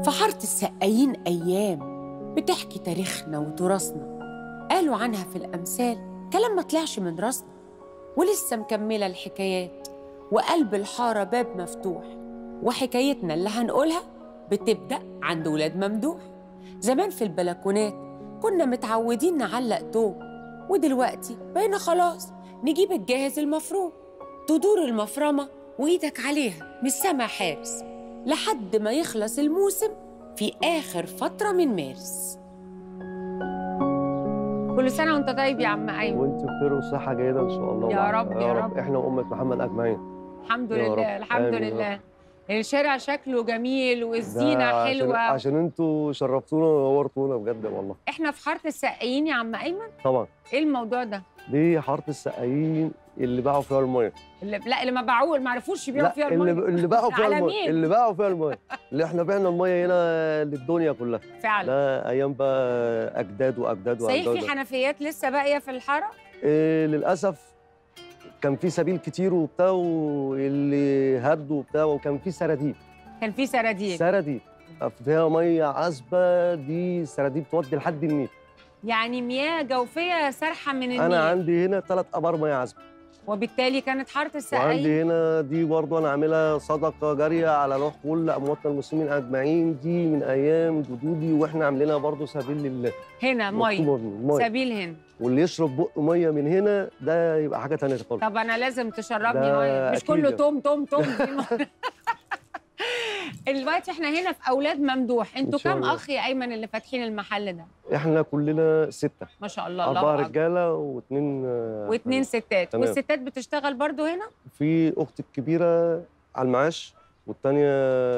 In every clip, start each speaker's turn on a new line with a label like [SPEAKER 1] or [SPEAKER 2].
[SPEAKER 1] في حارة السقايين أيام بتحكي تاريخنا وتراثنا قالوا عنها في الأمثال كلام ما طلعش من راسنا ولسه مكملة الحكايات وقلب الحارة باب مفتوح وحكايتنا اللي هنقولها بتبدأ عند ولاد ممدوح زمان في البلكونات كنا متعودين نعلق توب ودلوقتي بقينا خلاص نجيب الجاهز المفروم تدور المفرمة وإيدك عليها مش سامع حارس لحد ما يخلص الموسم في آخر فترة من مارس كل سنة وأنت طيب يا عم أيمن
[SPEAKER 2] وانت بخير وصحه جيده ان شاء الله
[SPEAKER 1] يا
[SPEAKER 2] وعافية.
[SPEAKER 1] رب، يا رب.
[SPEAKER 2] احنا وامه محمد اجمعين
[SPEAKER 1] الحمد
[SPEAKER 2] يا
[SPEAKER 1] لله
[SPEAKER 2] رب.
[SPEAKER 1] الحمد
[SPEAKER 2] آمين يا
[SPEAKER 1] لله الشارع شكله جميل
[SPEAKER 2] ده
[SPEAKER 1] والزينة
[SPEAKER 2] عشان-
[SPEAKER 1] حلوة
[SPEAKER 2] عشان انتوا شرفتونا ونورتونا بجد والله
[SPEAKER 1] احنا في حارة السقايين يا عم أيمن
[SPEAKER 2] طبعا
[SPEAKER 1] ايه الموضوع ده؟
[SPEAKER 2] دي حاره السقايين اللي باعوا فيها الميه
[SPEAKER 1] اللي لا اللي ما باعوه ما عرفوش يبيعوا
[SPEAKER 2] لا
[SPEAKER 1] فيها
[SPEAKER 2] اللي
[SPEAKER 1] المية
[SPEAKER 2] اللي باعوا فيها
[SPEAKER 1] على
[SPEAKER 2] الميه
[SPEAKER 1] مين؟
[SPEAKER 2] اللي باعوا فيها الميه اللي احنا بعنا الميه هنا للدنيا كلها
[SPEAKER 1] فعلا
[SPEAKER 2] لا ايام بقى اجداد واجداد
[SPEAKER 1] صحيح
[SPEAKER 2] واجداد
[SPEAKER 1] في حنفيات لسه باقية في الحارة؟
[SPEAKER 2] إيه للاسف كان في سبيل كتير وبتاع واللي هدوا وبتاع وكان في سراديب
[SPEAKER 1] كان في سراديب
[SPEAKER 2] سراديب فيها ميه عذبه دي سراديب تودي لحد النيل
[SPEAKER 1] يعني مياه جوفية سارحة من النيل
[SPEAKER 2] انا عندي هنا ثلاث ابار ميه عذبه
[SPEAKER 1] وبالتالي كانت حارة السقايين
[SPEAKER 2] وعندي هنا دي برضه انا عاملها صدقه جاريه على روح كل امواتنا المسلمين اجمعين دي من ايام جدودي واحنا عاملينها برضه سبيل لله
[SPEAKER 1] هنا مية
[SPEAKER 2] مكتوبة بالمية.
[SPEAKER 1] سبيل هنا
[SPEAKER 2] واللي يشرب بق ميه من هنا ده يبقى حاجه ثانيه خالص
[SPEAKER 1] طب انا لازم تشربني
[SPEAKER 2] ده
[SPEAKER 1] ميه مش
[SPEAKER 2] أكيد
[SPEAKER 1] كله
[SPEAKER 2] يعني.
[SPEAKER 1] توم توم توم في مية. دلوقتي احنا هنا في اولاد ممدوح انتوا
[SPEAKER 2] إن شاء
[SPEAKER 1] كام
[SPEAKER 2] الله.
[SPEAKER 1] اخ يا ايمن اللي فاتحين المحل ده
[SPEAKER 2] احنا كلنا سته
[SPEAKER 1] ما شاء الله
[SPEAKER 2] اربعه
[SPEAKER 1] الله أكبر.
[SPEAKER 2] رجاله واثنين
[SPEAKER 1] واثنين ستات
[SPEAKER 2] تمام.
[SPEAKER 1] والستات بتشتغل برضو هنا
[SPEAKER 2] في اختي الكبيره على المعاش والثانيه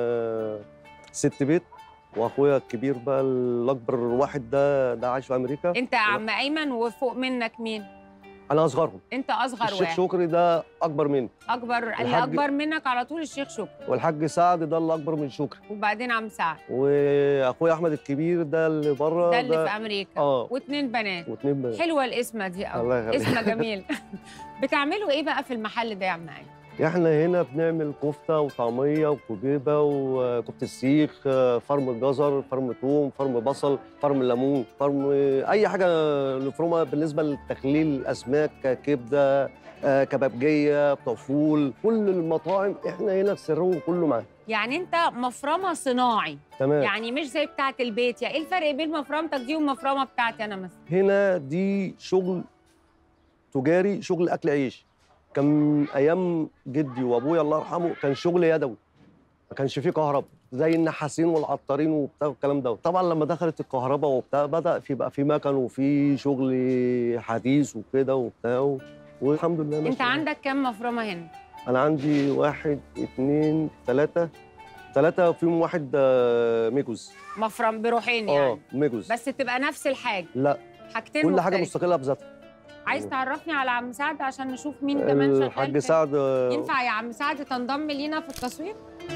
[SPEAKER 2] ست بيت واخويا الكبير بقى الاكبر واحد ده ده عايش في امريكا
[SPEAKER 1] انت يا عم ايمن وفوق منك مين
[SPEAKER 2] انا اصغرهم
[SPEAKER 1] انت اصغر
[SPEAKER 2] الشيخ
[SPEAKER 1] واحد
[SPEAKER 2] شكري ده اكبر مني
[SPEAKER 1] اكبر اللي
[SPEAKER 2] الحاج-
[SPEAKER 1] اكبر منك على طول الشيخ شكري
[SPEAKER 2] والحاج سعد ده اللي اكبر من شكري
[SPEAKER 1] وبعدين عم سعد
[SPEAKER 2] واخويا احمد الكبير ده اللي بره
[SPEAKER 1] ده اللي في امريكا
[SPEAKER 2] اه
[SPEAKER 1] واثنين بنات
[SPEAKER 2] واثنين بنات
[SPEAKER 1] حلوه الاسمه دي
[SPEAKER 2] الله
[SPEAKER 1] قوي
[SPEAKER 2] يخليك.
[SPEAKER 1] اسمها جميل بتعملوا ايه بقى في المحل ده يا عم ايمن
[SPEAKER 2] احنا هنا بنعمل كفته وطعميه وكبيبه وكفته السيخ فرم جزر فرم ثوم فرم بصل فرم ليمون فرم اي حاجه نفرمها بالنسبه لتخليل الاسماك كبده آه، كبابجيه بتوع فول كل المطاعم احنا هنا سرهم كله معانا
[SPEAKER 1] يعني انت مفرمه صناعي
[SPEAKER 2] تمام
[SPEAKER 1] يعني مش زي بتاعه البيت يعني ايه الفرق بين مفرمتك دي والمفرمه بتاعتي انا مثلا
[SPEAKER 2] هنا دي شغل تجاري شغل اكل عيش كان ايام جدي وابويا الله يرحمه كان شغل يدوي ما كانش فيه كهرباء زي النحاسين والعطارين وبتاع الكلام ده طبعا لما دخلت الكهرباء وبتاع بدا في بقى في مكن وفي شغل حديث وكده وبتاع والحمد لله
[SPEAKER 1] انت
[SPEAKER 2] ماشي.
[SPEAKER 1] عندك كام مفرمه هنا
[SPEAKER 2] انا عندي واحد اتنين تلاته تلاته فيهم واحد آه، ميجوز
[SPEAKER 1] مفرم بروحين
[SPEAKER 2] اه
[SPEAKER 1] يعني
[SPEAKER 2] ميجوز
[SPEAKER 1] بس تبقى نفس الحاجه
[SPEAKER 2] لا
[SPEAKER 1] حاجتين
[SPEAKER 2] كل حاجه
[SPEAKER 1] مختلفة.
[SPEAKER 2] مستقله بذاتها
[SPEAKER 1] عايز تعرفني على عم سعد عشان نشوف مين كمان شغال
[SPEAKER 2] الحاج
[SPEAKER 1] في-
[SPEAKER 2] سعد آه،
[SPEAKER 1] ينفع يا عم سعد تنضم لينا في التصوير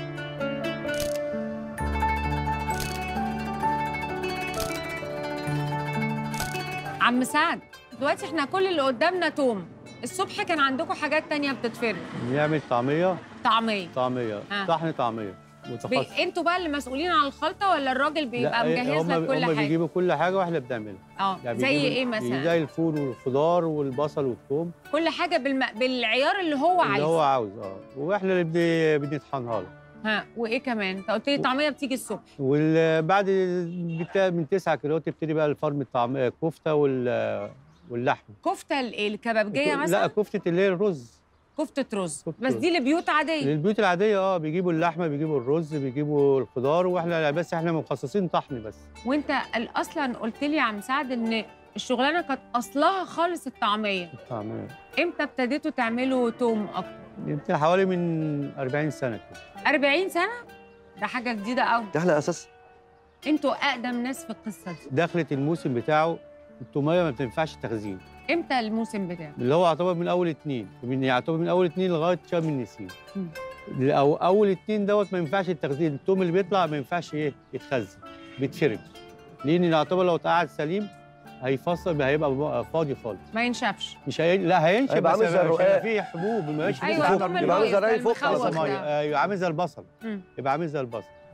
[SPEAKER 1] عم سعد دلوقتي احنا كل اللي قدامنا توم الصبح كان عندكم حاجات تانية بتتفرد
[SPEAKER 3] بنعمل طعميه
[SPEAKER 1] طعميه
[SPEAKER 3] طعميه
[SPEAKER 1] آه.
[SPEAKER 3] طحن طعميه
[SPEAKER 1] بي...
[SPEAKER 3] متخصص
[SPEAKER 1] انتوا بقى اللي مسؤولين عن الخلطه ولا الراجل بيبقى
[SPEAKER 3] لا،
[SPEAKER 1] مجهز
[SPEAKER 3] هم
[SPEAKER 1] لك كل
[SPEAKER 3] هم
[SPEAKER 1] حاجه
[SPEAKER 3] بيجيبوا كل حاجه واحنا بنعملها
[SPEAKER 1] اه
[SPEAKER 3] يعني
[SPEAKER 1] زي
[SPEAKER 3] بيجيبوا-
[SPEAKER 1] ايه مثلا
[SPEAKER 3] زي الفول والخضار والبصل والثوم
[SPEAKER 1] كل حاجه بالم... بالعيار اللي هو
[SPEAKER 3] اللي هو
[SPEAKER 1] عايزه
[SPEAKER 3] عاوز اه واحنا اللي بن- بنطحنها له
[SPEAKER 1] ها وايه كمان انت قلت لي الطعميه بتيجي الصبح
[SPEAKER 3] وبعد بتا- من 9 كيلو تبتدي بقى الفرم الطعميه الكفته وال واللحمه
[SPEAKER 1] كفته الايه الكبابجيه
[SPEAKER 3] لا
[SPEAKER 1] مثلا
[SPEAKER 3] كفته اللي هي الرز
[SPEAKER 1] كفته رز
[SPEAKER 3] كفتة
[SPEAKER 1] بس
[SPEAKER 3] رز.
[SPEAKER 1] دي لبيوت عاديه
[SPEAKER 3] للبيوت العاديه اه بيجيبوا اللحمه بيجيبوا الرز بيجيبوا الخضار واحنا بس احنا مخصصين طحن بس
[SPEAKER 1] وانت ال- اصلا قلت لي يا عم سعد ان الشغلانه كانت اصلها خالص الطعميه
[SPEAKER 3] الطعميه
[SPEAKER 1] امتى ابتديتوا تعملوا توم اكتر
[SPEAKER 3] يمكن حوالي من 40 سنه كده
[SPEAKER 1] 40 سنه ده حاجه جديده قوي
[SPEAKER 2] ده احنا اساس
[SPEAKER 1] انتوا اقدم ناس في القصه دي
[SPEAKER 3] دخلت الموسم بتاعه التوميه ما بتنفعش تخزين
[SPEAKER 1] امتى الموسم بتاعه
[SPEAKER 3] اللي هو يعتبر من اول اتنين من يعتبر من اول اتنين لغايه شم النسيم
[SPEAKER 1] مم.
[SPEAKER 3] او اول اتنين دوت ما ينفعش التخزين التوم اللي بيطلع ما ينفعش ايه يتخزن بيتفرد لان يعتبر لو اتقعد سليم هيفصل هيبقى فاضي خالص
[SPEAKER 1] ما ينشفش
[SPEAKER 3] مش هي... لا هينشف
[SPEAKER 2] هيبقى
[SPEAKER 3] بس
[SPEAKER 2] عامل زي
[SPEAKER 3] مش هيبقى
[SPEAKER 2] الرقاق.
[SPEAKER 3] فيه حبوب ما
[SPEAKER 1] ايوه
[SPEAKER 2] فوق،
[SPEAKER 1] توم
[SPEAKER 2] يبقى عامل زي
[SPEAKER 1] البايظ ده
[SPEAKER 2] الرقاق فوق على
[SPEAKER 1] المخوف
[SPEAKER 3] ميه
[SPEAKER 1] ده.
[SPEAKER 3] ايوه عامل زي البصل
[SPEAKER 1] مم.
[SPEAKER 3] يبقى عامل زي البصل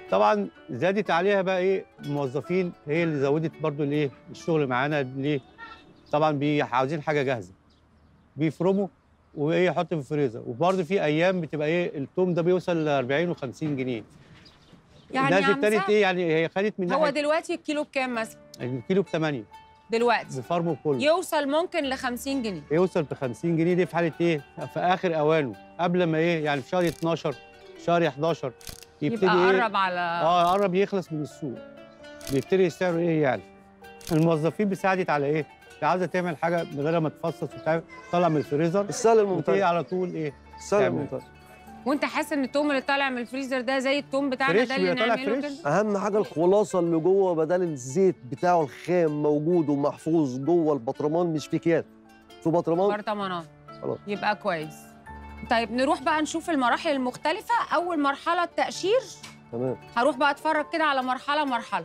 [SPEAKER 3] طبعا زادت عليها بقى ايه الموظفين هي اللي زودت برضو الايه الشغل معانا ليه طبعا بي- عاوزين حاجه جاهزه بيفرموا وايه يحط في الفريزر وبرضه في ايام بتبقى ايه التوم ده بيوصل ل 40 و50 جنيه
[SPEAKER 1] يعني
[SPEAKER 3] الناس
[SPEAKER 1] عم
[SPEAKER 3] ابتدت
[SPEAKER 1] سعد،
[SPEAKER 3] ايه يعني هي خدت من
[SPEAKER 1] هو
[SPEAKER 3] ناحيه
[SPEAKER 1] دلوقتي الكيلو بكام مثلا
[SPEAKER 3] الكيلو ب 8
[SPEAKER 1] دلوقتي
[SPEAKER 3] بفرمه كله
[SPEAKER 1] يوصل ممكن ل 50 جنيه
[SPEAKER 3] يوصل ب 50 جنيه دي في حاله ايه في اخر اوانه قبل ما ايه يعني في شهر 12 شهر 11 يبتدي
[SPEAKER 1] يبقى
[SPEAKER 3] ايه
[SPEAKER 1] قرب على
[SPEAKER 3] اه قرب يخلص من السوق بيبتدي السعر ايه يعني الموظفين بيساعدت على ايه عاوزه تعمل حاجه من غير ما تفصص وبتاع تطلع من الفريزر
[SPEAKER 2] السهل
[SPEAKER 3] وتيجي
[SPEAKER 2] الممتاز
[SPEAKER 3] على طول ايه
[SPEAKER 2] السهل
[SPEAKER 3] تعمل.
[SPEAKER 2] الممتاز
[SPEAKER 1] وانت حاسس ان التوم اللي طالع من الفريزر ده زي التوم بتاعنا
[SPEAKER 3] فريش
[SPEAKER 1] ده اللي
[SPEAKER 3] بيبقى طالع
[SPEAKER 1] نعمله
[SPEAKER 3] فريش.
[SPEAKER 1] كده
[SPEAKER 2] اهم حاجه الخلاصه اللي جوه بدل الزيت بتاعه الخام موجود ومحفوظ جوه البطرمان مش في اكياس في بطرمان
[SPEAKER 1] برطمانات
[SPEAKER 2] خلاص.
[SPEAKER 1] يبقى كويس طيب نروح بقى نشوف المراحل المختلفة أول مرحلة التقشير
[SPEAKER 2] تمام
[SPEAKER 1] هروح بقى أتفرج كده على مرحلة مرحلة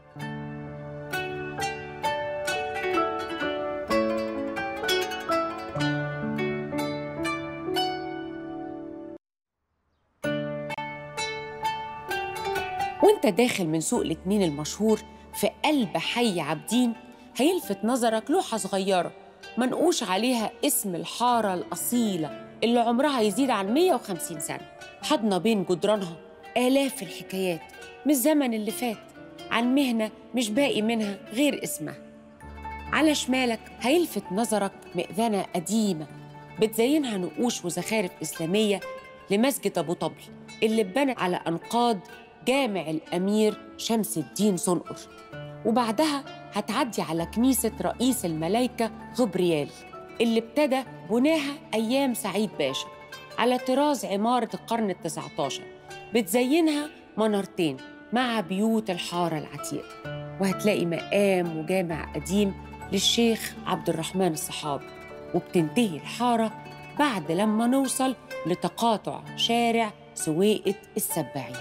[SPEAKER 1] وانت داخل من سوق الاتنين المشهور في قلب حي عابدين هيلفت نظرك لوحة صغيرة منقوش عليها اسم الحارة الأصيلة اللي عمرها يزيد عن 150 سنة حاضنة بين جدرانها آلاف الحكايات من الزمن اللي فات عن مهنة مش باقي منها غير اسمها على شمالك هيلفت نظرك مئذنة قديمة بتزينها نقوش وزخارف إسلامية لمسجد أبو طبل اللي اتبنى على أنقاض جامع الأمير شمس الدين صنقر وبعدها هتعدي على كنيسة رئيس الملايكة غبريال اللي ابتدى بناها أيام سعيد باشا على طراز عمارة القرن التسعة عشر بتزينها منارتين مع بيوت الحارة العتيقة وهتلاقي مقام وجامع قديم للشيخ عبد الرحمن الصحابي وبتنتهي الحارة بعد لما نوصل لتقاطع شارع سويقة السباعين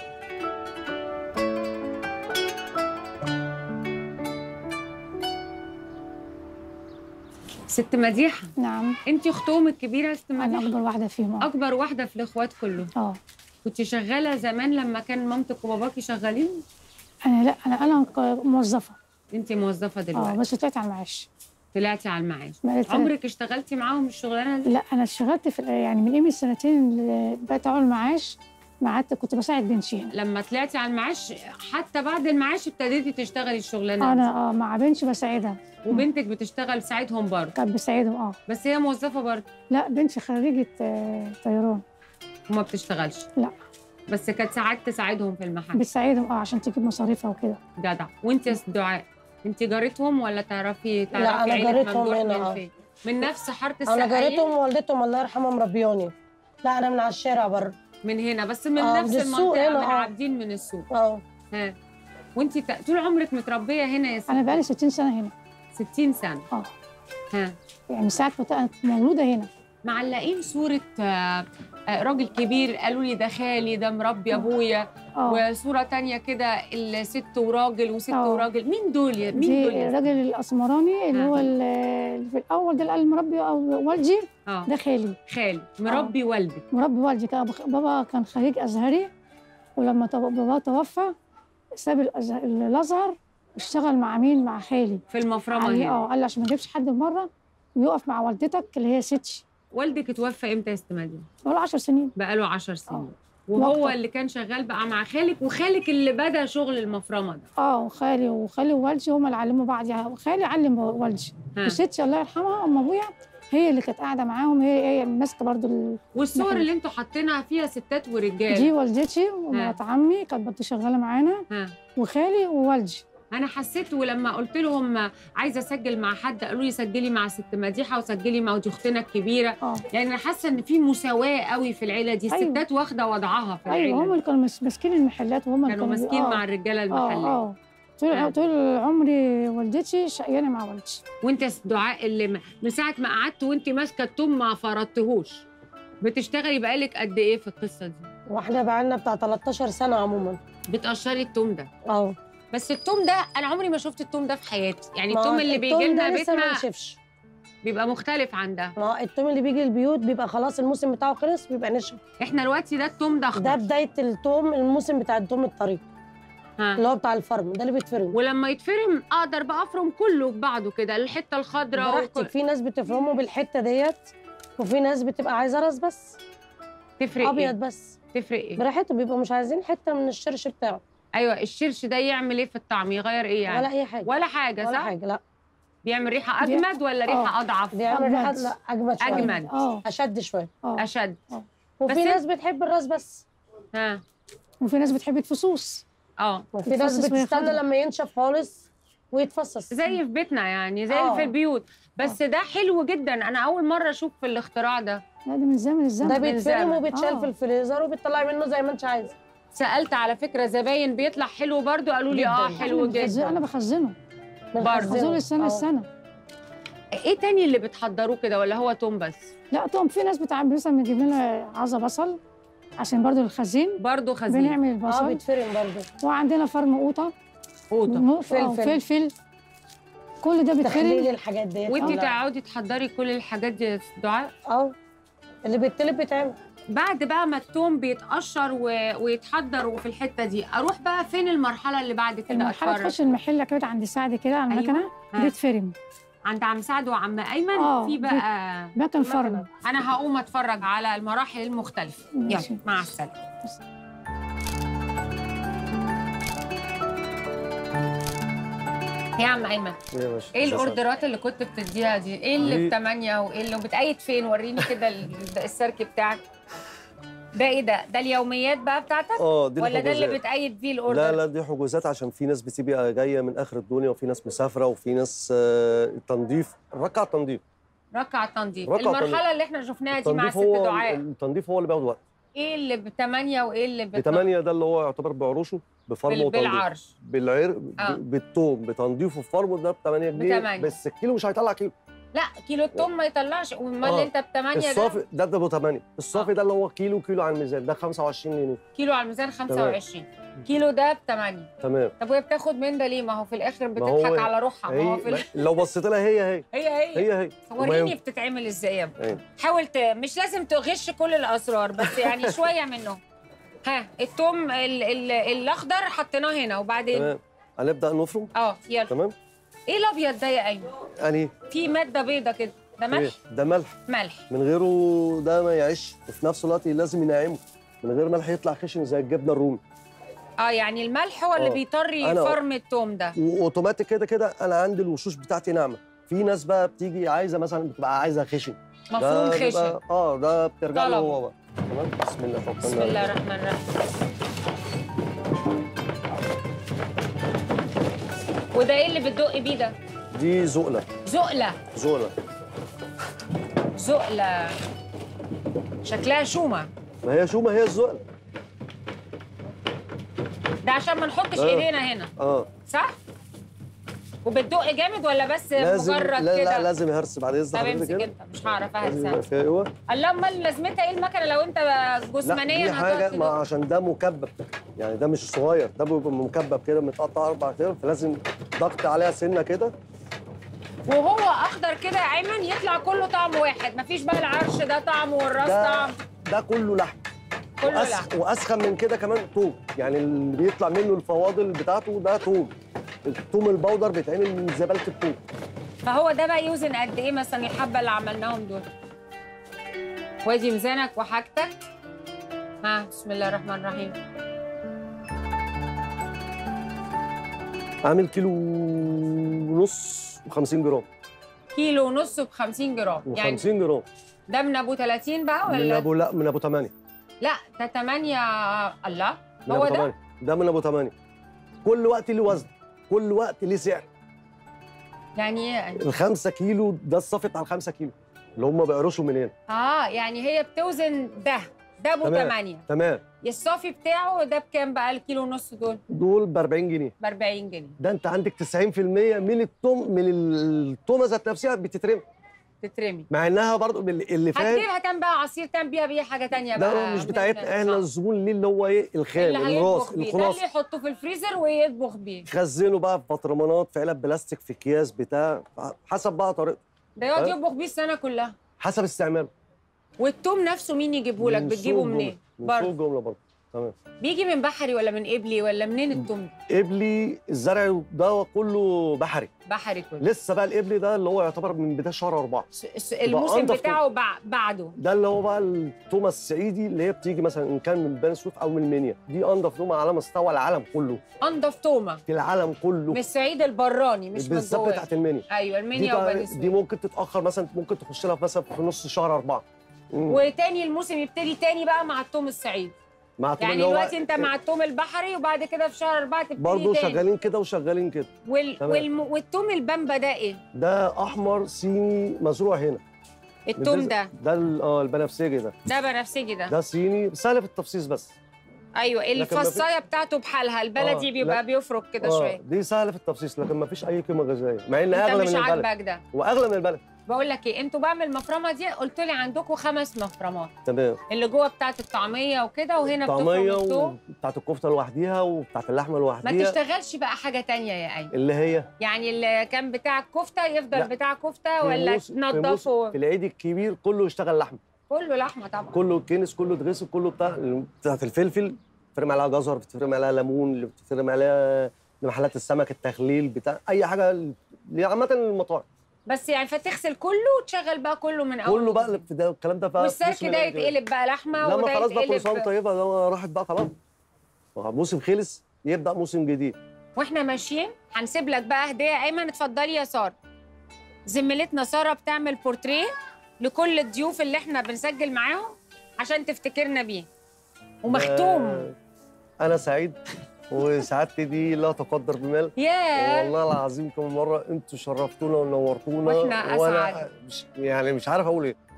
[SPEAKER 1] ست مديحة
[SPEAKER 4] نعم
[SPEAKER 1] انت اختهم الكبيرة يا ست
[SPEAKER 4] انا
[SPEAKER 1] مديحة
[SPEAKER 4] اكبر واحده فيهم آه.
[SPEAKER 1] اكبر واحدة في الاخوات كلهم
[SPEAKER 4] اه
[SPEAKER 1] كنت شغالة زمان لما كان مامتك وباباكي شغالين
[SPEAKER 4] انا لا انا انا ك- موظفه
[SPEAKER 1] انت موظفة
[SPEAKER 4] اه
[SPEAKER 1] دلوقتي
[SPEAKER 4] بس طلعت على المعاش
[SPEAKER 1] طلعتي على المعاش
[SPEAKER 4] بقالي تلات-
[SPEAKER 1] عمرك اشتغلتي معاهم الشغلانة دي
[SPEAKER 4] لا انا اشتغلت في يعني من قيمه سنتين اللي بقيت على المعاش قعدت كنت بساعد بنتي هنا
[SPEAKER 1] لما طلعتي على المعاش حتى بعد المعاش ابتديتي تشتغلي الشغلانة
[SPEAKER 4] انا
[SPEAKER 1] دي
[SPEAKER 4] اه مع بنتي بساعدها
[SPEAKER 1] وبنتك بتشتغل تساعدهم برضه
[SPEAKER 4] كانت بساعدهم اه
[SPEAKER 1] بس هي موظفة برضه
[SPEAKER 4] لا بنتي خريجه آه طيران
[SPEAKER 1] وما بتشتغلش
[SPEAKER 4] لا.
[SPEAKER 1] بس كانت ساعات تساعدهم في المحل
[SPEAKER 4] بتساعدهم اه عشان تجيب مصاريفها وكده
[SPEAKER 1] جدع وانت يا ست دعاء انت جارتهم ولا تعرفي تعرفي
[SPEAKER 5] أنا
[SPEAKER 1] عيلة
[SPEAKER 5] جارتهم
[SPEAKER 1] ممدوح
[SPEAKER 5] هنا،
[SPEAKER 1] من
[SPEAKER 5] آه.
[SPEAKER 1] فين؟ من نفس حاره
[SPEAKER 5] انا
[SPEAKER 1] السقايين
[SPEAKER 5] جارتهم ووالدتهم الله يرحمهم ربيوني لا انا من على الشارع بره
[SPEAKER 1] من هنا بس من
[SPEAKER 5] آه،
[SPEAKER 1] نفس
[SPEAKER 5] من السوق
[SPEAKER 1] المنطقه
[SPEAKER 5] هنا،
[SPEAKER 1] من
[SPEAKER 5] آه.
[SPEAKER 1] عابدين من السوق
[SPEAKER 5] اه
[SPEAKER 1] ها وانت ت- طول عمرك متربيه هنا يا ست
[SPEAKER 4] انا بقالي 60 سنه هنا
[SPEAKER 1] 60 سنه
[SPEAKER 4] اه
[SPEAKER 1] ها
[SPEAKER 4] يعني من ساعه ما كنت مولوده هنا
[SPEAKER 1] معلقين صوره آه، آه، راجل كبير قالوا لي ده خالي ده مربي ابويا
[SPEAKER 4] اه
[SPEAKER 1] وصوره تانية كده الست وراجل وست
[SPEAKER 4] آه.
[SPEAKER 1] وراجل مين دول يا مين
[SPEAKER 4] دي
[SPEAKER 1] دول يا ست؟
[SPEAKER 4] الراجل الاسمراني اللي
[SPEAKER 1] آه.
[SPEAKER 4] هو ال- اللي في الاول ده اللي قال مربي او والدي
[SPEAKER 1] اه
[SPEAKER 4] ده خالي
[SPEAKER 1] خالي مربي والدك
[SPEAKER 4] مربي والدي كان أبو- بابا كان خريج ازهري ولما تو- بابا توفى ساب الأزه- الازهر اشتغل مع مين مع خالي
[SPEAKER 1] في المفرمه
[SPEAKER 4] قال لي
[SPEAKER 1] هنا
[SPEAKER 4] اه قال لي عشان ما تجيبش حد من بره ويقف مع والدتك اللي هي ستي
[SPEAKER 1] والدك اتوفى امتى يا ست مدينه؟
[SPEAKER 4] بقى 10 سنين
[SPEAKER 1] بقاله 10 سنين
[SPEAKER 4] آه.
[SPEAKER 1] وهو
[SPEAKER 4] وأكتر.
[SPEAKER 1] اللي كان شغال بقى مع خالك وخالك اللي بدا شغل المفرمه ده
[SPEAKER 4] اه وخالي وخالي ووالدي هما اللي علموا بعض يعني خالي علم والدي
[SPEAKER 1] ها.
[SPEAKER 4] وستي الله يرحمها ام ابويا هي اللي كانت قاعده معاهم هي هي ماسكه برضو ال-
[SPEAKER 1] والصور
[SPEAKER 4] نحن-
[SPEAKER 1] اللي انتوا حاطينها فيها ستات ورجاله
[SPEAKER 4] دي والدتي ومرات عمي كانت برضو شغاله معانا
[SPEAKER 1] ها
[SPEAKER 4] وخالي ووالدي
[SPEAKER 1] انا حسيت ولما قلت لهم عايزه اسجل مع حد قالوا لي سجلي مع ست مديحه وسجلي مع دي اختنا الكبيره
[SPEAKER 4] اه
[SPEAKER 1] يعني انا حاسه ان في مساواه قوي في العيله دي
[SPEAKER 4] أيوة.
[SPEAKER 1] الستات واخده وضعها في العيله
[SPEAKER 4] ايوه هم
[SPEAKER 1] دي.
[SPEAKER 4] اللي كانوا مس- ماسكين المحلات وهم اللي
[SPEAKER 1] كانوا
[SPEAKER 4] بي-
[SPEAKER 1] ماسكين
[SPEAKER 4] آه.
[SPEAKER 1] مع الرجاله
[SPEAKER 4] اه
[SPEAKER 1] المحليه
[SPEAKER 4] اه طول
[SPEAKER 1] آه.
[SPEAKER 4] طول عمري والدتي شقيانه مع والدي
[SPEAKER 1] وانت يا ست دعاء اللي م- من ساعه ما قعدت وانت ماسكه التوم ما فرطتهوش بتشتغلي بقالك قد ايه في القصه دي
[SPEAKER 5] واحنا بقالنا بتاع 13 سنه عموما
[SPEAKER 1] بتقشري التوم ده
[SPEAKER 5] اه
[SPEAKER 1] بس التوم ده انا عمري ما شفت التوم ده في حياتي يعني
[SPEAKER 5] ما
[SPEAKER 1] التوم اللي
[SPEAKER 5] التوم
[SPEAKER 1] بيجي
[SPEAKER 5] ده
[SPEAKER 1] لنا
[SPEAKER 5] لسه ما
[SPEAKER 1] بيتنا
[SPEAKER 5] نشفش
[SPEAKER 1] بيبقى مختلف عن ده
[SPEAKER 5] ما التوم اللي بيجي البيوت بيبقى خلاص الموسم بتاعه خلص بيبقى نشف
[SPEAKER 1] احنا دلوقتي ده التوم ده
[SPEAKER 5] ده
[SPEAKER 1] اخضر
[SPEAKER 5] بدايه التوم الموسم بتاع التوم الطري
[SPEAKER 1] ها
[SPEAKER 5] اللي هو بتاع الفرن ده اللي بيتفرم
[SPEAKER 1] ولما يتفرم اقدر بقى افرم كله ببعضه كده الحته الخضراء
[SPEAKER 5] براحتك
[SPEAKER 1] وكل...
[SPEAKER 5] في ناس بتفرمه بالحته ديت وفي ناس بتبقى عايزه راس بس
[SPEAKER 1] تفرق
[SPEAKER 5] ابيض
[SPEAKER 1] ايه
[SPEAKER 5] بس
[SPEAKER 1] تفرق ايه
[SPEAKER 5] براحته بيبقوا مش عايزين حته من الشرش بتاعه
[SPEAKER 1] ايوه الشرش ده يعمل ايه في الطعم يغير ايه يعني
[SPEAKER 5] ولا اي حاجه
[SPEAKER 1] ولا حاجه
[SPEAKER 5] ولا
[SPEAKER 1] صح
[SPEAKER 5] حاجه لا
[SPEAKER 1] بيعمل ريحه
[SPEAKER 4] بي-
[SPEAKER 1] اجمد ولا ريحه
[SPEAKER 4] آه.
[SPEAKER 1] اضعف
[SPEAKER 5] بيعمل ريحه
[SPEAKER 4] أجمد.
[SPEAKER 5] لا اجمد شويه
[SPEAKER 1] أجمد.
[SPEAKER 4] اه
[SPEAKER 5] اشد شويه
[SPEAKER 4] اه
[SPEAKER 1] اشد
[SPEAKER 5] وفي
[SPEAKER 1] بس
[SPEAKER 5] ناس بتحب الراس بس
[SPEAKER 1] ها
[SPEAKER 4] وفي ناس بتحب الفصوص
[SPEAKER 1] اه
[SPEAKER 5] وفي ناس
[SPEAKER 4] يتفصص وهي
[SPEAKER 5] بتستنى
[SPEAKER 4] خضرا.
[SPEAKER 5] لما ينشف خالص ويتفصص
[SPEAKER 1] زي في بيتنا يعني زي
[SPEAKER 5] آه.
[SPEAKER 1] في البيوت بس ده حلو جدا انا اول مره اشوف في الاختراع ده
[SPEAKER 4] لا ده من زمن الزمن
[SPEAKER 5] ده
[SPEAKER 1] من
[SPEAKER 5] بيتفرم
[SPEAKER 1] زمن.
[SPEAKER 5] وبيتشال
[SPEAKER 4] آه.
[SPEAKER 5] في الفريزر وبيطلع منه زي ما انت عايز
[SPEAKER 1] سالت على فكره زباين بيطلع حلو برضو قالوا لي اه
[SPEAKER 5] جداً.
[SPEAKER 1] حلو
[SPEAKER 4] أنا بخزن- انا
[SPEAKER 1] جدا
[SPEAKER 4] بخزنه
[SPEAKER 1] برضه.
[SPEAKER 4] بخزنه السنه
[SPEAKER 5] آه.
[SPEAKER 4] السنه
[SPEAKER 1] ايه تاني اللي بتحضروه كده ولا هو توم بس
[SPEAKER 4] لا طبعا في ناس بتعمل مثلا بتجيب لنا عزة بصل عشان برضو الخزين
[SPEAKER 1] برضو خزين
[SPEAKER 4] بنعمل
[SPEAKER 5] اه
[SPEAKER 4] البصل
[SPEAKER 5] بيتفرم برضه
[SPEAKER 4] وعندنا فرم قوطه
[SPEAKER 1] قوطه
[SPEAKER 4] نقف- آه،
[SPEAKER 5] فلفل.
[SPEAKER 4] فلفل كل ده
[SPEAKER 5] تخليل
[SPEAKER 4] بيتفرم
[SPEAKER 5] الحاجات ديت
[SPEAKER 1] وانتي
[SPEAKER 5] آه.
[SPEAKER 1] تقعدي تحضري كل الحاجات دي يا دعاء
[SPEAKER 5] اه اللي بيتطلب بيتعمل
[SPEAKER 1] بعد بقى ما التوم بيتقشر و... ويتحضر وفي الحته دي اروح بقى فين المرحله اللي بعد كده
[SPEAKER 4] المرحله
[SPEAKER 1] أتفرج؟
[SPEAKER 4] تخش المحله كده عند سعد كده على
[SPEAKER 1] أيوة.
[SPEAKER 4] المكنه
[SPEAKER 1] ها.
[SPEAKER 4] بيتفرم
[SPEAKER 1] عند عم سعد وعم ايمن
[SPEAKER 4] آه،
[SPEAKER 1] في بقى
[SPEAKER 4] مكن فرم
[SPEAKER 1] انا هقوم اتفرج على المراحل المختلفه
[SPEAKER 4] ماشي.
[SPEAKER 1] يلا مع السلامه يا عم ايمن
[SPEAKER 2] يا باشا
[SPEAKER 1] ايه
[SPEAKER 2] ده
[SPEAKER 1] الاوردرات اللي كنت بتديها دي ايه اللي
[SPEAKER 2] دي-
[SPEAKER 1] بثمانية وايه اللي بتقيد فين وريني كده ال- السيرك بتاعك ده ايه ده ده اليوميات بقى بتاعتك
[SPEAKER 2] اه دي
[SPEAKER 1] ولا ده اللي
[SPEAKER 2] الحجوزات.
[SPEAKER 1] بتقيد فيه الاوردر
[SPEAKER 2] لا لا دي حجوزات عشان في ناس بتبقى جايه من اخر الدنيا وفي ناس مسافره وفي ناس آه، تنظيف ركع تنظيف
[SPEAKER 1] ركع التنظيف
[SPEAKER 2] ركع
[SPEAKER 1] المرحله
[SPEAKER 2] التنظيف.
[SPEAKER 1] اللي احنا شفناها دي مع
[SPEAKER 2] التنظيف
[SPEAKER 1] الست
[SPEAKER 2] هو
[SPEAKER 1] دعاء
[SPEAKER 2] التنظيف هو اللي بياخد وقت
[SPEAKER 1] ايه اللي بثمانية وايه اللي بت-
[SPEAKER 2] بثمانية ده اللي هو يعتبر بعروشه بفرمه
[SPEAKER 1] بال-
[SPEAKER 2] وتنظيف
[SPEAKER 1] بالعرش
[SPEAKER 2] بالعرق
[SPEAKER 1] آه.
[SPEAKER 2] ب- بالثوم بتنظيفه وفرمه ده ب 8 جنيه
[SPEAKER 1] بتمانية.
[SPEAKER 2] بس الكيلو مش هيطلع كيلو
[SPEAKER 1] لا كيلو التوم ما يطلعش امال
[SPEAKER 2] آه.
[SPEAKER 1] انت بثمانية ده
[SPEAKER 2] الصافي ده ده ابو 8 الصافي ده اللي هو كيلو كيلو على الميزان ده 25 جنيه
[SPEAKER 1] كيلو على الميزان 25 كيلو ده بثمانية
[SPEAKER 2] تمام
[SPEAKER 1] طب وهي بتاخد من ده ليه ما هو في الاخر
[SPEAKER 2] ما هو
[SPEAKER 1] بتضحك على روحها ما هو
[SPEAKER 2] هي
[SPEAKER 1] في ال-
[SPEAKER 2] لو بصيت لها هي هي
[SPEAKER 1] هي هي
[SPEAKER 2] هي هي وما
[SPEAKER 1] وريني
[SPEAKER 2] ينفع.
[SPEAKER 1] بتتعمل ازاي يا ابني
[SPEAKER 2] أيوة.
[SPEAKER 1] حاول ت... مش لازم تغش كل الاسرار بس يعني شويه منهم ها التوم ال... ال... الاخضر حطيناه هنا وبعدين
[SPEAKER 2] تمام هنبدا نفرم
[SPEAKER 1] اه يلا
[SPEAKER 2] تمام
[SPEAKER 1] ايه الابيض ده يا ايمن
[SPEAKER 2] يعني
[SPEAKER 1] في ماده بيضه كده ده ملح
[SPEAKER 2] ده ملح
[SPEAKER 1] ملح
[SPEAKER 2] من غيره ده ما يعيش وفي نفس الوقت لازم ينعمه من غير ملح يطلع خشن زي الجبنه الرومي
[SPEAKER 1] اه يعني الملح هو اللي
[SPEAKER 2] آه.
[SPEAKER 1] بيطري
[SPEAKER 2] أنا-
[SPEAKER 1] فرم التوم ده
[SPEAKER 2] واوتوماتيك كده كده انا عندي الوشوش بتاعتي ناعمه في ناس بقى بتيجي عايزه مثلا بتبقى عايزه خشن
[SPEAKER 1] مفروم
[SPEAKER 2] ده
[SPEAKER 1] خشن
[SPEAKER 2] بيبقى- اه ده بترجع له
[SPEAKER 1] طلبه.
[SPEAKER 2] هو بقى تمام بسم الله توكلنا
[SPEAKER 1] بسم
[SPEAKER 2] على
[SPEAKER 1] الله الرحمن الرحيم وده ايه اللي بتدق بيه ده
[SPEAKER 2] دي زقله
[SPEAKER 1] زقله
[SPEAKER 2] زقله
[SPEAKER 1] زقله شكلها شومه
[SPEAKER 2] ما هي شو ما هي الزقله
[SPEAKER 1] ده عشان ما نحطش
[SPEAKER 2] آه.
[SPEAKER 1] ايدينا هنا
[SPEAKER 2] اه
[SPEAKER 1] صح وبتدق جامد ولا بس
[SPEAKER 2] لازم
[SPEAKER 1] مجرد
[SPEAKER 2] لا, لا
[SPEAKER 1] كده
[SPEAKER 2] لازم يهرس بعد اذن
[SPEAKER 1] طب
[SPEAKER 2] حضرتك
[SPEAKER 1] امسك
[SPEAKER 2] كده
[SPEAKER 1] انت مش هعرف
[SPEAKER 2] لازم يبقى
[SPEAKER 1] اهرس
[SPEAKER 2] فيها ايوه
[SPEAKER 1] الله امال لازمتها ايه المكنه لو انت
[SPEAKER 2] لا
[SPEAKER 1] جسمانيا
[SPEAKER 2] دي حاجه
[SPEAKER 1] هتقعد
[SPEAKER 2] ما
[SPEAKER 1] تدق؟
[SPEAKER 2] عشان ده مكبب يعني ده مش صغير ده بيبقى مكبب كده متقطع اربع كده فلازم ضغط عليها سنه كده
[SPEAKER 1] وهو اخضر كده يا ايمن يطلع كله طعم واحد مفيش بقى العرش ده طعم والراس
[SPEAKER 2] ده
[SPEAKER 1] طعم
[SPEAKER 2] ده كله لحم
[SPEAKER 1] كله
[SPEAKER 2] وأس-
[SPEAKER 1] لحم
[SPEAKER 2] واسخن من كده كمان توم يعني اللي بيطلع منه الفواضل بتاعته ده توم التوم البودر بيتعمل من زباله التوم
[SPEAKER 1] فهو ده بقى يوزن قد ايه مثلا الحبه اللي عملناهم دول وادي ميزانك وحاجتك ها بسم الله الرحمن الرحيم
[SPEAKER 2] عامل كيلو ونص و50 جرام
[SPEAKER 1] كيلو ونص ب 50 جرام يعني
[SPEAKER 2] و50 جرام
[SPEAKER 1] ده من ابو 30 بقى
[SPEAKER 2] من
[SPEAKER 1] ولا
[SPEAKER 2] ابو لا من ابو 8
[SPEAKER 1] لا ده 8 الله
[SPEAKER 2] من
[SPEAKER 1] هو
[SPEAKER 2] ابو
[SPEAKER 1] ده
[SPEAKER 2] 8 ده من ابو 8 كل وقت ليه وزن كل وقت ليه سعر
[SPEAKER 1] يعني ايه يعني؟
[SPEAKER 2] الخمسة كيلو ده الصافي بتاع الخمسة كيلو اللي هم بيقرشوا من هنا
[SPEAKER 1] اه يعني هي بتوزن ده ده ابو
[SPEAKER 2] تمام.
[SPEAKER 1] 8
[SPEAKER 2] تمام
[SPEAKER 1] الصافي بتاعه ده بكام بقى الكيلو ونص دول
[SPEAKER 2] دول ب 40 جنيه
[SPEAKER 1] ب 40 جنيه
[SPEAKER 2] ده انت عندك 90% من التوم من التومه ذات نفسها بتترمي
[SPEAKER 1] تترمي
[SPEAKER 2] مع انها برضو اللي اللي فاهم
[SPEAKER 1] هتجيبها تعمل بقى عصير تعمل بيها بيها حاجه تانية بقى
[SPEAKER 2] ده مش
[SPEAKER 1] من-
[SPEAKER 2] بتاعتنا احنا
[SPEAKER 1] آه.
[SPEAKER 2] الزبون ليه اللي هو ايه الخام
[SPEAKER 1] اللي
[SPEAKER 2] الراس
[SPEAKER 1] هيطبخ بيه ده
[SPEAKER 2] الخلاصه
[SPEAKER 1] اللي يحطه في الفريزر ويطبخ بيه
[SPEAKER 2] يخزنه بقى في بطرمانات في علب بلاستيك في اكياس بتاع حسب بقى طريقته
[SPEAKER 1] ده يقعد
[SPEAKER 2] آه.
[SPEAKER 1] يطبخ بيه السنه كلها
[SPEAKER 2] حسب استعماله
[SPEAKER 1] والثوم نفسه مين يجيبه لك
[SPEAKER 2] من
[SPEAKER 1] بتجيبه
[SPEAKER 2] سوق
[SPEAKER 1] منين
[SPEAKER 2] جملة. من سوق
[SPEAKER 1] برضه
[SPEAKER 2] جمله برضه تمام
[SPEAKER 1] بيجي من بحري ولا من قبلي ولا منين التوم
[SPEAKER 2] قبلي الزرع ده كله بحري
[SPEAKER 1] بحري كله
[SPEAKER 2] لسه بقى القبلي ده اللي هو يعتبر من بدايه شهر أربعة
[SPEAKER 1] س- س- الموسم
[SPEAKER 2] أنضف
[SPEAKER 1] بتاعه بع- بعده
[SPEAKER 2] ده اللي هو بقى التومه الصعيدي اللي هي بتيجي مثلا ان كان من بني سويف او من المنيا دي انضف تومه على مستوى العالم كله
[SPEAKER 1] انضف تومه
[SPEAKER 2] في العالم كله
[SPEAKER 1] من الصعيد البراني مش من
[SPEAKER 2] بالذات
[SPEAKER 1] جوه
[SPEAKER 2] بتاعت المنيا
[SPEAKER 1] ايوه
[SPEAKER 2] دي,
[SPEAKER 1] المنيا
[SPEAKER 2] بقى
[SPEAKER 1] وبني
[SPEAKER 2] دي
[SPEAKER 1] سويف
[SPEAKER 2] ممكن تتاخر مثلا ممكن تخش لها مثلا في نص شهر أربعة مم.
[SPEAKER 1] وتاني الموسم يبتدي تاني بقى مع التوم الصعيدي
[SPEAKER 2] مع التوم
[SPEAKER 1] يعني
[SPEAKER 2] اللي هو
[SPEAKER 1] دلوقتي انت مع التوم البحري وبعد كده في شهر أربعة تبتدي
[SPEAKER 2] برضه
[SPEAKER 1] تاني
[SPEAKER 2] شغالين كده وشغالين كده
[SPEAKER 1] وال...
[SPEAKER 2] تمام.
[SPEAKER 1] والم... والتوم البامبا ده ايه؟
[SPEAKER 2] ده احمر صيني مزروع هنا
[SPEAKER 1] التوم ده
[SPEAKER 2] ده ال- اه البنفسجي ده
[SPEAKER 1] ده بنفسجي ده
[SPEAKER 2] ده صيني سهل في التفصيص بس
[SPEAKER 1] ايوه
[SPEAKER 2] لكن ما في-
[SPEAKER 1] الفصايه بتاعته بحالها البلدي
[SPEAKER 2] آه،
[SPEAKER 1] بيبقى
[SPEAKER 2] لا.
[SPEAKER 1] بيفرك كده
[SPEAKER 2] اه
[SPEAKER 1] شويه
[SPEAKER 2] دي سهله في التفصيص لكن ما فيش اي قيمه غذائيه مع ان
[SPEAKER 1] انت
[SPEAKER 2] اغلى
[SPEAKER 1] مش
[SPEAKER 2] من البلد
[SPEAKER 1] عاجبك ده
[SPEAKER 2] واغلى من البلد
[SPEAKER 1] بقول لك ايه انتوا بعمل المفرمه دي قلت لي عندكم خمس مفرمات
[SPEAKER 2] تمام
[SPEAKER 1] اللي جوه بتاعت الطعميه وكده وهنا بتفرم
[SPEAKER 2] طعميه
[SPEAKER 1] التوم
[SPEAKER 2] وبتاعت الكفته لوحديها وبتاعت اللحمه
[SPEAKER 1] ما
[SPEAKER 2] لوحديها
[SPEAKER 1] تشتغلش بقى حاجه تانية يا اي
[SPEAKER 2] اللي هي
[SPEAKER 1] يعني اللي كان بتاع الكفته يفضل
[SPEAKER 2] لا.
[SPEAKER 1] بتاع كفته
[SPEAKER 2] في
[SPEAKER 1] ولا
[SPEAKER 2] موس- في موس-
[SPEAKER 1] تنضفه
[SPEAKER 2] في العيد الكبير كله يشتغل لحمه
[SPEAKER 1] كله لحمه طبعا
[SPEAKER 2] كله كنس كله دغسل كله بتاع بتاعت الفلفل بتفرم عليها جزر بتفرم عليها ليمون اللي بتفرم عليها محلات السمك التخليل بتاع اي حاجه اللي عامه المطاعم
[SPEAKER 1] بس يعني فتغسل كله وتشغل بقى كله من اول
[SPEAKER 2] كله بقى
[SPEAKER 1] وجديد.
[SPEAKER 2] في ده الكلام ده بقى في
[SPEAKER 1] والسلك
[SPEAKER 2] موسم
[SPEAKER 1] ده
[SPEAKER 2] العيد.
[SPEAKER 1] يتقلب بقى لحمه
[SPEAKER 2] لما
[SPEAKER 1] وده
[SPEAKER 2] خلاص بقى كل سنه وانت
[SPEAKER 1] يتقلب
[SPEAKER 2] طيبه ده راحت بقى خلاص موسم خلص يبدا موسم جديد
[SPEAKER 1] واحنا ماشيين هنسيب لك بقى هديه يا ايمن اتفضلي يا ساره زميلتنا ساره بتعمل بورتريه لكل الضيوف اللي احنا بنسجل معاهم عشان تفتكرنا بيه ومختوم
[SPEAKER 2] آه، انا سعيد وسعادتي دي لا تقدر بمال
[SPEAKER 1] ياه
[SPEAKER 2] والله العظيم كم مره انتوا شرفتونا ونورتونا
[SPEAKER 1] وإحنا
[SPEAKER 2] وانا
[SPEAKER 1] أسعد.
[SPEAKER 2] مش يعني مش عارف اقول ايه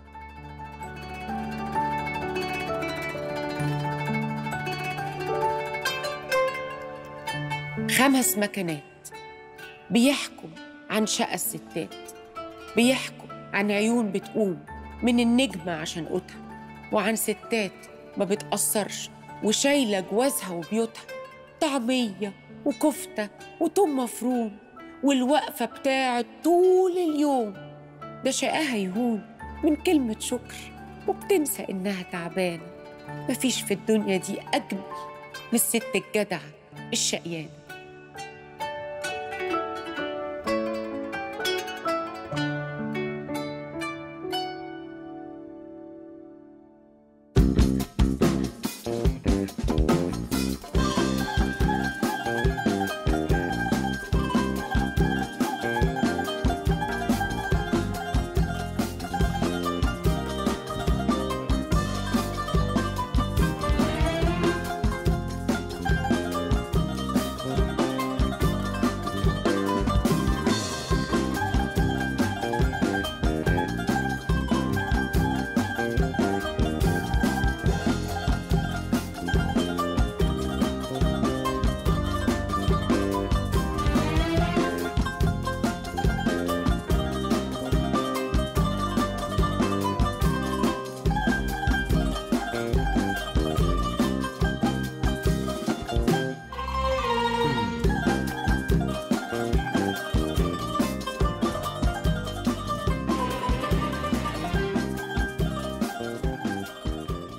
[SPEAKER 1] خمس مكانات بيحكوا عن شقى الستات بيحكوا عن عيون بتقوم من النجمة عشان قوتها وعن ستات ما بتأثرش وشايلة جوازها وبيوتها طعمية وكفتة وتوم مفروم والوقفة بتاعت طول اليوم ده شقاها يهون من كلمة شكر وبتنسى إنها تعبانة مفيش في الدنيا دي أجمل من الست الجدعة الشقيانة